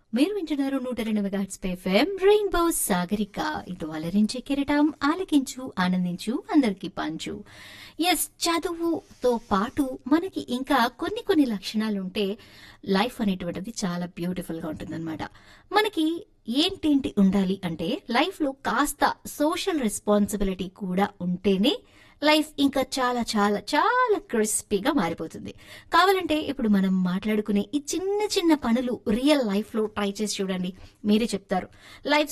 మీరు వింటున్నారు నూట రెండు మెగాట్స్ ఎఫ్ఎం రెయిన్బో సాగరిక ఇటు అలరించే కిరటం ఆలకించు ఆనందించు అందరికీ పంచు ఎస్ చదువుతో పాటు మనకి ఇంకా కొన్ని కొన్ని లక్షణాలు ఉంటే లైఫ్ అనేటువంటిది చాలా బ్యూటిఫుల్ గా ఉంటుందన్నమాట మనకి ఏంటేంటి ఉండాలి అంటే లైఫ్ లో కాస్త సోషల్ రెస్పాన్సిబిలిటీ కూడా ఉంటేనే లైఫ్ ఇంకా చాలా చాలా చాలా క్రిస్పీగా మారిపోతుంది కావాలంటే ఇప్పుడు మనం మాట్లాడుకునే ఈ చిన్న చిన్న పనులు రియల్ లైఫ్ లో ట్రై చేసి చూడండి మీరే చెప్తారు లైఫ్